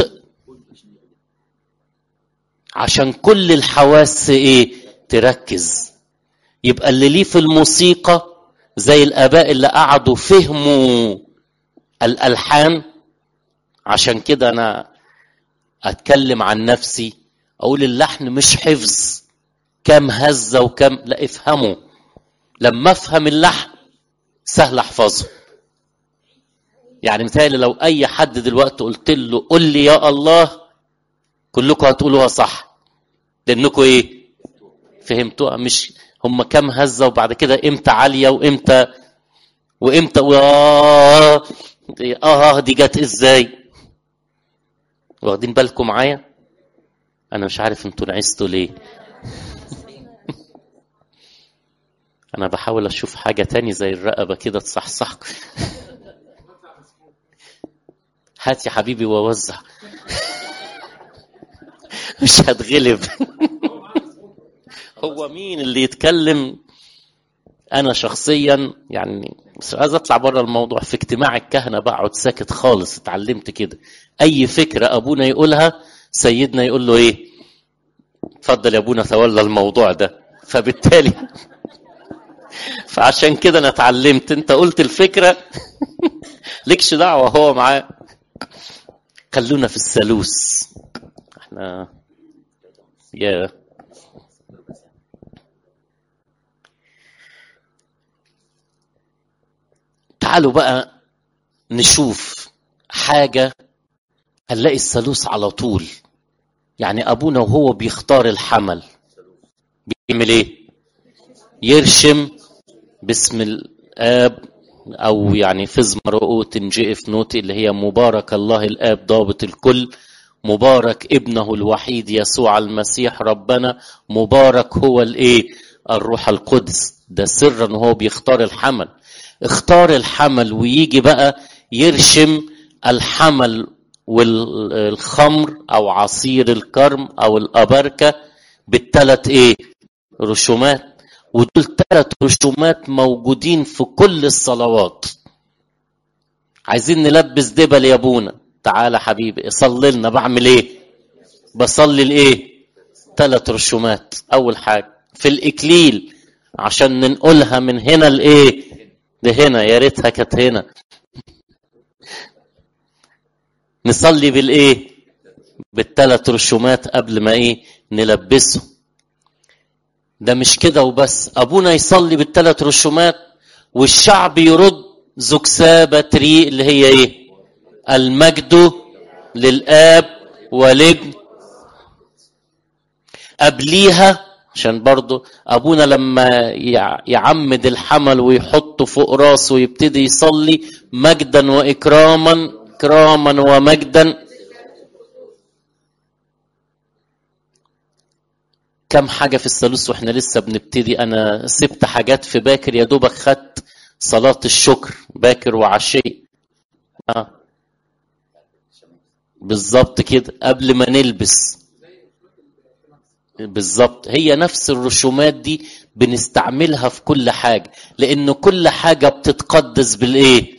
A: عشان كل الحواس ايه تركز يبقى اللي ليه في الموسيقى زي الآباء اللي قعدوا فهموا الألحان عشان كده أنا أتكلم عن نفسي اقول اللحن مش حفظ كم هزه وكم لا افهمه لما افهم اللحن سهل احفظه يعني مثال لو اي حد دلوقتي قلت له قل لي يا الله كلكم هتقولوها صح لانكم ايه فهمتوها مش هم كام هزه وبعد كده امتى عاليه وامتى وامتى اه اه دي جت ازاي واخدين بالكم معايا انا مش عارف انتوا نعستوا ليه انا بحاول اشوف حاجه تاني زي الرقبه كده تصحصحك هات يا حبيبي ووزع مش هتغلب هو مين اللي يتكلم انا شخصيا يعني بس عايز اطلع بره الموضوع في اجتماع الكهنه بقعد ساكت خالص اتعلمت كده اي فكره ابونا يقولها سيدنا يقول له ايه اتفضل يا ابونا تولى الموضوع ده فبالتالي فعشان كده انا اتعلمت انت قلت الفكره لكش دعوه هو معاه خلونا في الثالوث احنا يا تعالوا بقى نشوف حاجة هنلاقي الثالوث على طول يعني أبونا وهو بيختار الحمل بيعمل إيه؟ يرشم باسم الآب أو يعني فزم رؤوت جئف نوتي اللي هي مبارك الله الآب ضابط الكل مبارك ابنه الوحيد يسوع المسيح ربنا مبارك هو الايه الروح القدس ده سرا وهو بيختار الحمل اختار الحمل ويجي بقى يرشم الحمل والخمر او عصير الكرم او الابركه بالثلاث ايه رسومات ودول ثلاث رسومات موجودين في كل الصلوات عايزين نلبس دبل يا ابونا تعالى حبيبي صلي لنا بعمل ايه بصلي الايه ثلاث رسومات اول حاجه في الاكليل عشان ننقلها من هنا لايه لهنا يا ريتها كانت هنا نصلي بالايه بالثلاث رسومات قبل ما ايه نلبسه ده مش كده وبس ابونا يصلي بالثلاث رسومات والشعب يرد زكسابة تري اللي هي ايه المجد للاب والابن قبليها عشان برضه ابونا لما يعمد الحمل ويحطه فوق راسه ويبتدي يصلي مجدا واكراما اكراما ومجدا كم حاجة في الثالوث واحنا لسه بنبتدي انا سبت حاجات في باكر يا دوبك خدت صلاة الشكر باكر وعشية آه. بالظبط كده قبل ما نلبس بالظبط هي نفس الرسومات دي بنستعملها في كل حاجة لأن كل حاجة بتتقدس بالإيه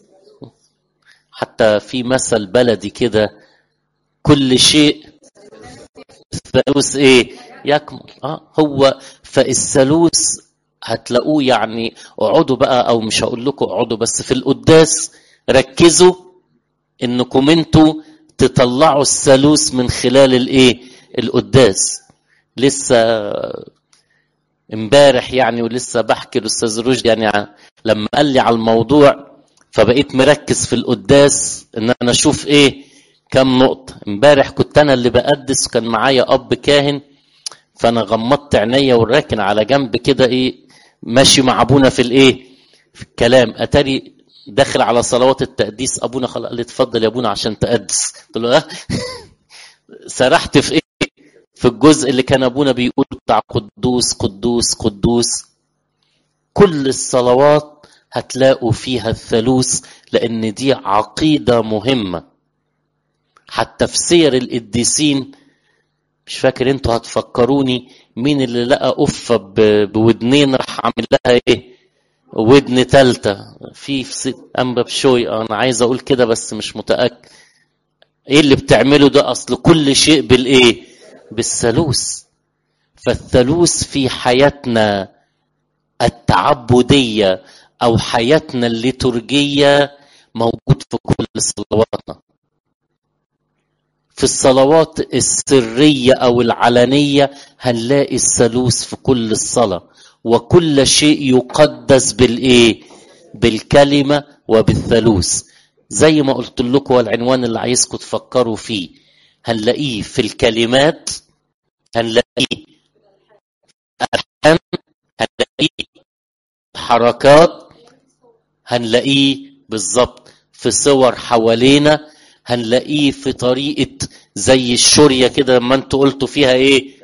A: حتى في مثل بلدي كده كل شيء الثالوث إيه يكمل اه هو فالثالوث هتلاقوه يعني اقعدوا بقى او مش هقول لكم اقعدوا بس في القداس ركزوا انكم انتوا تطلعوا الثالوث من خلال الايه القداس لسه امبارح يعني ولسه بحكي الاستاذ رشدي يعني لما قال لي على الموضوع فبقيت مركز في القداس ان انا اشوف ايه كم نقطة امبارح كنت انا اللي بقدس وكان معايا اب كاهن فانا غمضت عينيا وراكن على جنب كده ايه ماشي مع ابونا في الايه في الكلام اتاري داخل على صلوات التقديس ابونا خلاص قال لي اتفضل يا ابونا عشان تقدس قلت له اه سرحت في ايه في الجزء اللي كان ابونا بيقول بتاع قدوس قدوس قدوس كل الصلوات هتلاقوا فيها الثالوث لان دي عقيده مهمه حتى في سير القديسين مش فاكر انتوا هتفكروني مين اللي لقى قفه بودنين راح عامل لها ايه ودن تالتة في في انبا بشوي انا عايز اقول كده بس مش متاكد ايه اللي بتعمله ده اصل كل شيء بالايه بالثالوث فالثالوث في حياتنا التعبديه او حياتنا الليتورجيه موجود في كل صلواتنا في الصلوات السريه او العلنيه هنلاقي الثالوث في كل الصلاه وكل شيء يقدس بالايه بالكلمه وبالثالوث زي ما قلت لكم العنوان اللي عايزكم تفكروا فيه هنلاقيه في الكلمات هنلاقيه الحان هنلاقيه حركات هنلاقيه بالظبط في صور حوالينا هنلاقيه في طريقة زي الشورية كده لما انتوا قلتوا فيها ايه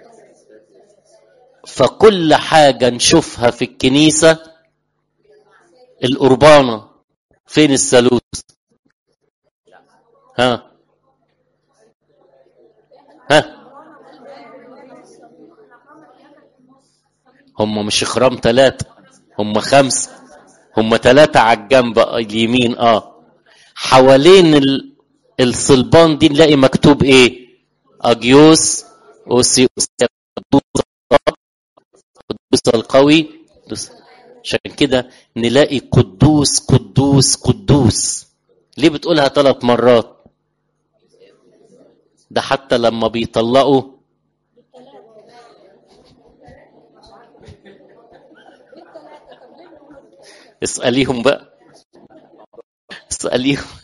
A: فكل حاجة نشوفها في الكنيسة القربانة فين الثالوث ها ها هم مش اخرام ثلاثة هم خمسة هم ثلاثة على الجنب اليمين اه حوالين ال... الصلبان دي نلاقي مكتوب ايه اجيوس اوسيوس قدوس القوي عشان كده نلاقي قدوس قدوس قدوس ليه بتقولها ثلاث مرات ده حتى لما بيطلقوا اسأليهم بقى اسأليهم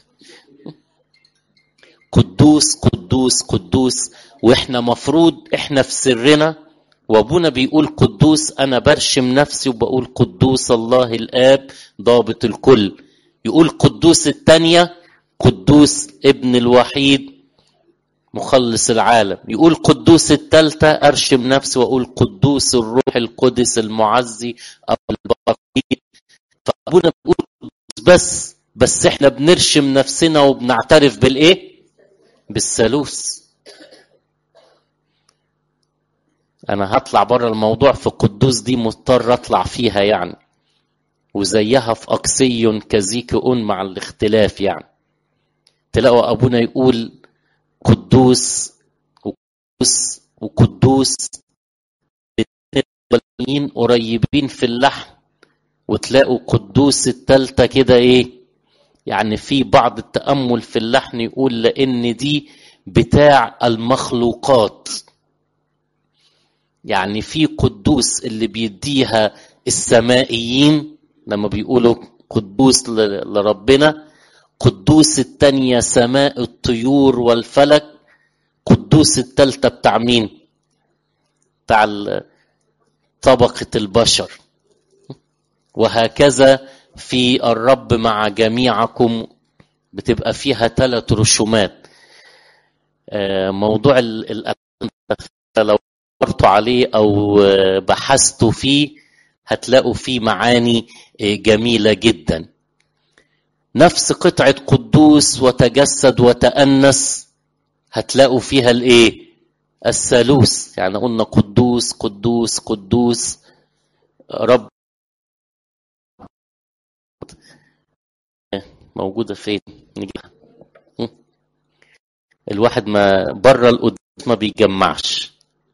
A: قدوس قدوس قدوس واحنا مفروض احنا في سرنا وابونا بيقول قدوس انا برشم نفسي وبقول قدوس الله الاب ضابط الكل يقول قدوس الثانيه قدوس ابن الوحيد مخلص العالم يقول قدوس الثالثة أرشم نفسي وأقول قدوس الروح القدس المعزي أو البقيت فأبونا بيقول قدوس بس بس احنا بنرشم نفسنا وبنعترف بالإيه؟ بالثالوث انا هطلع بره الموضوع في قدوس دي مضطر اطلع فيها يعني وزيها في اقسي كزيكئون مع الاختلاف يعني تلاقوا ابونا يقول قدوس وقدوس وقدوس الاثنين قريبين في اللحن وتلاقوا قدوس التالتة كده ايه يعني في بعض التأمل في اللحن يقول لأن دي بتاع المخلوقات يعني في قدوس اللي بيديها السمائيين لما بيقولوا قدوس لربنا قدوس التانية سماء الطيور والفلك قدوس التالتة بتاع مين بتاع طبقة البشر وهكذا في الرب مع جميعكم بتبقى فيها ثلاث رسومات موضوع لو دورتوا عليه او بحثتوا فيه هتلاقوا فيه معاني جميلة جدا نفس قطعة قدوس وتجسد وتأنس هتلاقوا فيها الايه الثالوث يعني قلنا قدوس قدوس قدوس رب موجودة فين نجيبها الواحد ما بره القداس ما بيجمعش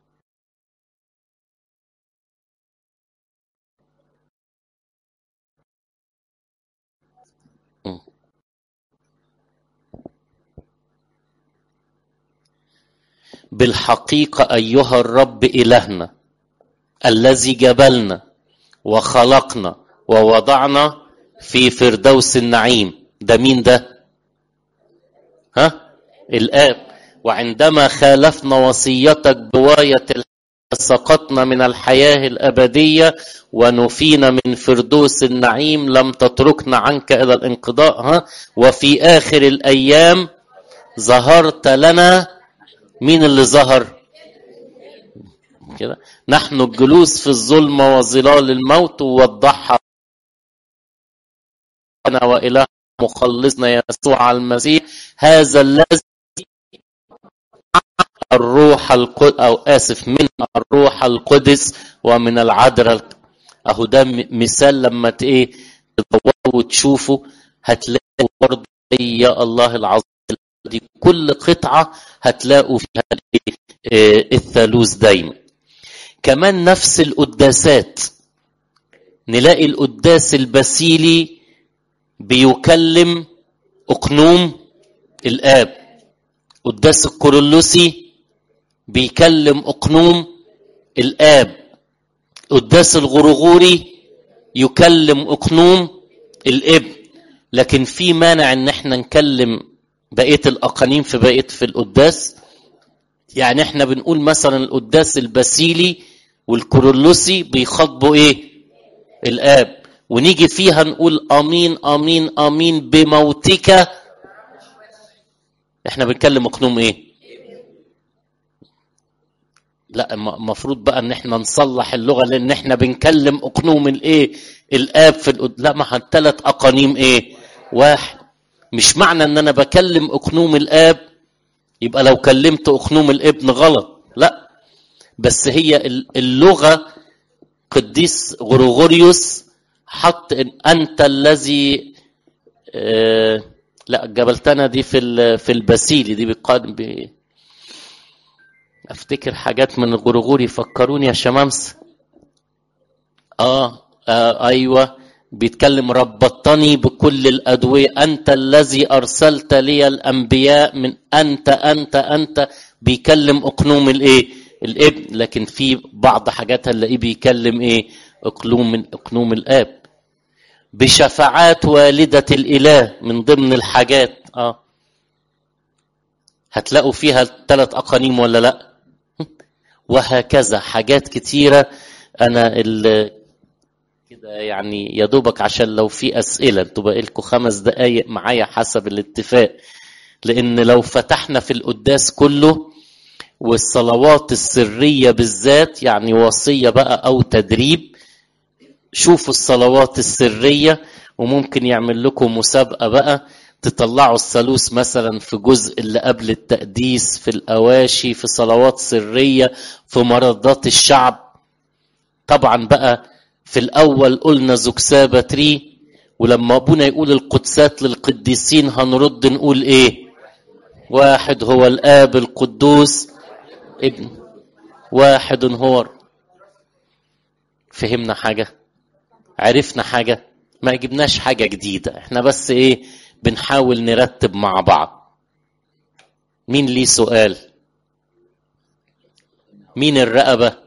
A: بالحقيقة أيها الرب إلهنا الذي جبلنا وخلقنا ووضعنا في فردوس النعيم ده مين ده ها الآب وعندما خالفنا وصيتك بواية سقطنا من الحياة الأبدية ونفينا من فردوس النعيم لم تتركنا عنك إلى الانقضاء ها وفي آخر الأيام ظهرت لنا مين اللي ظهر كده نحن الجلوس في الظلمة وظلال الموت ووضحها أنا وإله مخلصنا يسوع المسيح هذا الذي الروح القدس أو آسف من الروح القدس ومن العذراء أهو ده مثال لما إيه تدوروا وتشوفوا هتلاقوا برضه يا الله العظيم دي كل قطعة هتلاقوا فيها الثالوث دايما كمان نفس القداسات نلاقي القداس البسيلي بيكلم أقنوم الآب قداس الكورولوسي بيكلم أقنوم الآب قداس الغرغوري يكلم أقنوم الابن لكن في مانع ان احنا نكلم بقيه الاقانيم في بقيه في القداس يعني احنا بنقول مثلا القداس الباسيلي والكورولوسي بيخاطبوا ايه الاب ونيجي فيها نقول امين امين امين بموتك احنا بنكلم اقنوم ايه لا المفروض بقى ان احنا نصلح اللغه لان احنا بنكلم اقنوم الايه الاب في القد... لا ما الثلاث اقانيم ايه واحد مش معنى ان انا بكلم اقنوم الاب يبقى لو كلمت اقنوم الابن غلط لا بس هي اللغه قديس غرغوريوس حط إن انت الذي آه لا جبلتنا دي في في البسيلي دي بقادم ب... افتكر حاجات من الغرغوري فكروني يا شمامس آه, اه ايوه بيتكلم ربطني بكل الادويه انت الذي ارسلت لي الانبياء من انت انت انت بيكلم اقنوم الايه الابن لكن في بعض حاجات هنلاقيه بيكلم ايه اقلوم من اقنوم الاب بشفاعات والدة الإله من ضمن الحاجات اه هتلاقوا فيها ثلاث أقانيم ولا لا وهكذا حاجات كتيرة أنا كده يعني يا دوبك عشان لو في أسئلة انتوا بقى لكم خمس دقايق معايا حسب الاتفاق لأن لو فتحنا في القداس كله والصلوات السرية بالذات يعني وصية بقى أو تدريب شوفوا الصلوات السرية وممكن يعمل لكم مسابقة بقى تطلعوا الثالوث مثلا في جزء اللي قبل التقديس في الأواشي في صلوات سرية في مرضات الشعب طبعا بقى في الأول قلنا زكسابة تري ولما أبونا يقول القدسات للقديسين هنرد نقول إيه واحد هو الآب القدوس ابن واحد هو فهمنا حاجة عرفنا حاجة ما جبناش حاجة جديدة احنا بس ايه بنحاول نرتب مع بعض مين ليه سؤال مين الرقبة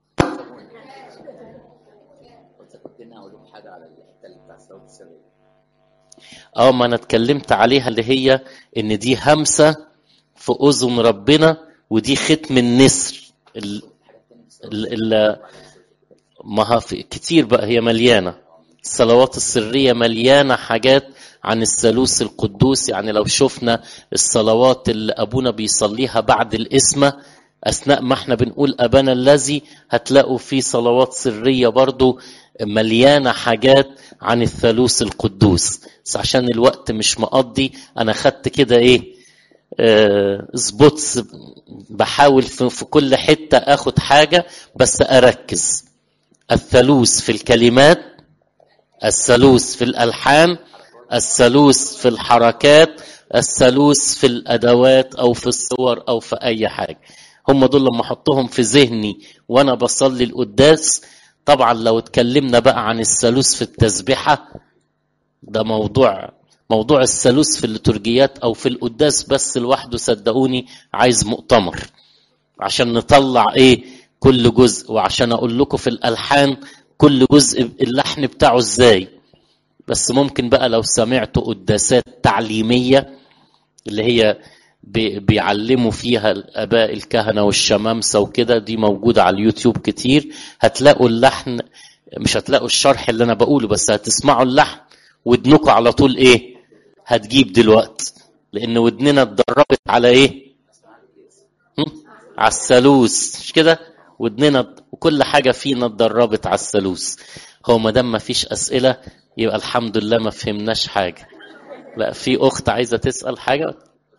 A: اه ما انا اتكلمت عليها اللي هي ان دي همسة في اذن ربنا ودي ختم النسر ال ال ال ما في كتير بقى هي مليانه الصلوات السريه مليانه حاجات عن الثالوث القدوس يعني لو شفنا الصلوات اللي ابونا بيصليها بعد الاسمه اثناء ما احنا بنقول ابانا الذي هتلاقوا في صلوات سريه برضو مليانه حاجات عن الثالوث القدوس بس عشان الوقت مش مقضي انا خدت كده ايه سبوتس بحاول في كل حته اخد حاجه بس اركز الثالوث في الكلمات الثالوث في الالحان الثالوث في الحركات الثالوث في الادوات او في الصور او في اي حاجه هم دول لما احطهم في ذهني وانا بصلي القداس طبعا لو اتكلمنا بقى عن الثالوث في التسبيحه ده موضوع موضوع الثالوث في الليتورجيات او في القداس بس لوحده صدقوني عايز مؤتمر عشان نطلع ايه كل جزء وعشان اقول لكم في الالحان كل جزء اللحن بتاعه ازاي بس ممكن بقى لو سمعتوا قداسات تعليميه اللي هي بيعلموا فيها الاباء الكهنه والشمامسه وكده دي موجوده على اليوتيوب كتير هتلاقوا اللحن مش هتلاقوا الشرح اللي انا بقوله بس هتسمعوا اللحن ودنكم على طول ايه هتجيب دلوقتي لان ودننا اتدربت على ايه على الثالوث مش كده ودننا وكل حاجه فينا اتدربت على الثالوث هو ما دام ما فيش اسئله يبقى الحمد لله ما فهمناش حاجه لا في اخت عايزه تسال حاجه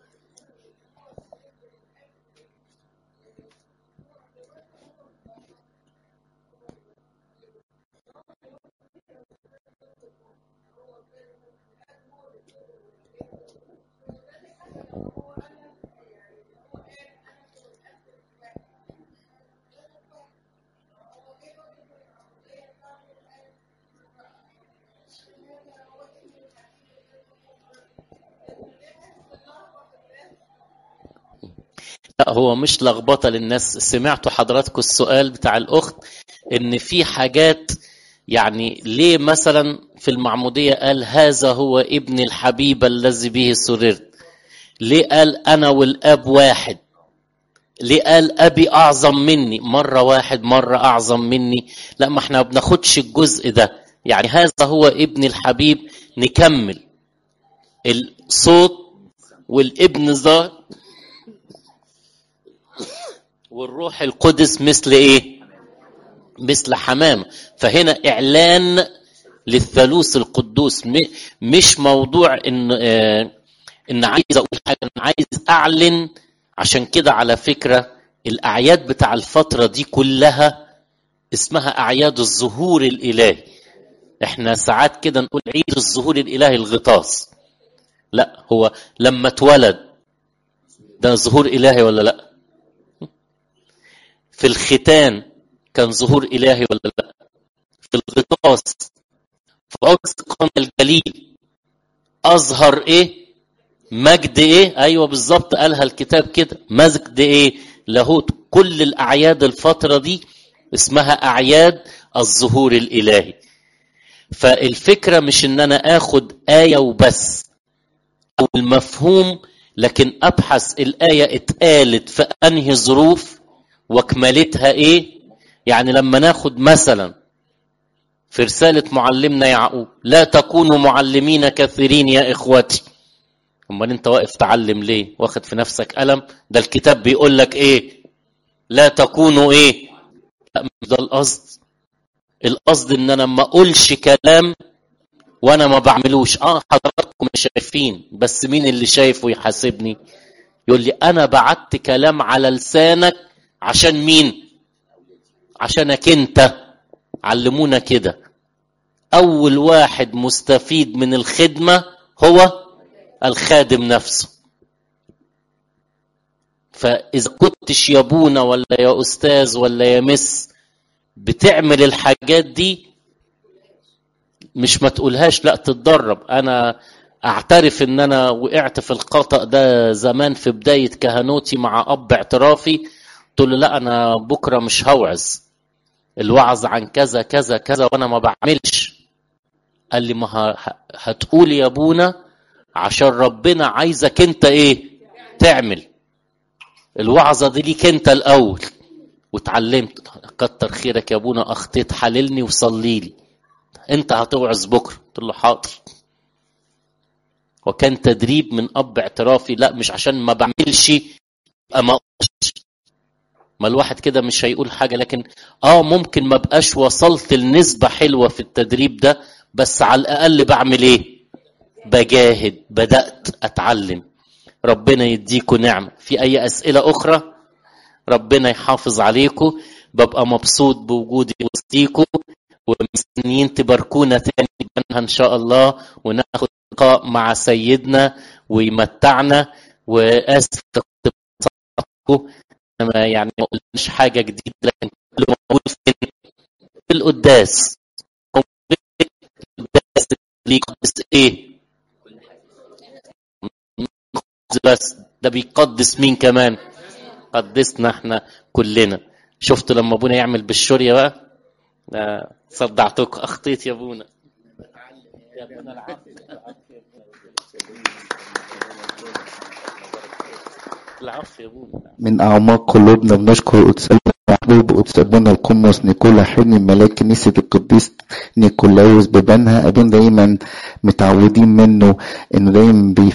A: لا هو مش لخبطه للناس سمعتوا حضراتكم السؤال بتاع الاخت ان في حاجات يعني ليه مثلا في المعمودية قال هذا هو ابن الحبيب الذي به سررت ليه قال أنا والأب واحد ليه قال أبي أعظم مني مرة واحد مرة أعظم مني لا ما احنا ما بناخدش الجزء ده يعني هذا هو ابن الحبيب نكمل الصوت والابن ذا والروح القدس مثل ايه مثل حمام فهنا اعلان للثالوث القدوس مش موضوع ان آه ان عايز اقول حاجه انا عايز اعلن عشان كده على فكره الاعياد بتاع الفتره دي كلها اسمها اعياد الظهور الالهي احنا ساعات كده نقول عيد الظهور الالهي الغطاس لا هو لما اتولد ده ظهور الهي ولا لا في الختان كان ظهور الهي ولا لا في الغطاس في عرس قام الجليل اظهر ايه مجد ايه ايوه بالظبط قالها الكتاب كده مجد ايه لاهوت كل الاعياد الفتره دي اسمها اعياد الظهور الالهي فالفكره مش ان انا اخد ايه وبس او المفهوم لكن ابحث الايه اتقالت في انهي ظروف واكملتها ايه يعني لما ناخد مثلا في رساله معلمنا يعقوب لا تكونوا معلمين كثيرين يا اخوتي امال انت واقف تعلم ليه واخد في نفسك قلم ده الكتاب بيقول لك ايه لا تكونوا ايه لا مش ده القصد القصد ان انا ما اقولش كلام وانا ما بعملوش اه حضراتكم شايفين بس مين اللي شايف ويحاسبني يقول لي انا بعت كلام على لسانك عشان مين عشانك انت علمونا كده اول واحد مستفيد من الخدمه هو الخادم نفسه فاذا كنتش يا ابونا ولا يا استاذ ولا يا مس بتعمل الحاجات دي مش ما تقولهاش لا تتدرب انا اعترف ان انا وقعت في الخطا ده زمان في بدايه كهنوتي مع اب اعترافي قلت له لا انا بكره مش هوعظ الوعظ عن كذا كذا كذا وانا ما بعملش قال لي ما هتقول يا ابونا عشان ربنا عايزك انت ايه تعمل الوعظه دي ليك انت الاول واتعلمت كتر خيرك يا ابونا اخطيت حللني وصلي لي انت هتوعظ بكره قلت له حاضر وكان تدريب من اب اعترافي لا مش عشان ما بعملش ما ما الواحد كده مش هيقول حاجه لكن اه ممكن ما بقاش وصلت لنسبه حلوه في التدريب ده بس على الاقل بعمل ايه بجاهد بدات اتعلم ربنا يديكم نعمه في اي اسئله اخرى ربنا يحافظ عليكم ببقى مبسوط بوجودي وسطيكم ومستنيين تباركونا تاني ان شاء الله وناخد لقاء مع سيدنا ويمتعنا واسف كنت انا يعني ما قلتش حاجه جديده لكن كله موجود في في القداس القداس ليه قدس ايه بس ده بيقدس مين كمان قدسنا احنا كلنا شفتوا لما ابونا يعمل بالشوريه بقى آه صدعتك اخطيت يا ابونا يا ابونا العفو العفو يا ابونا
B: من أعماق قلوبنا بنشكر قدسنا المحبوب قدس أبونا القمص نيكولا حلمي ملاك كنيسة القديس نيكولاوس ببنها أبونا دايما متعودين منه إنه دايما بيف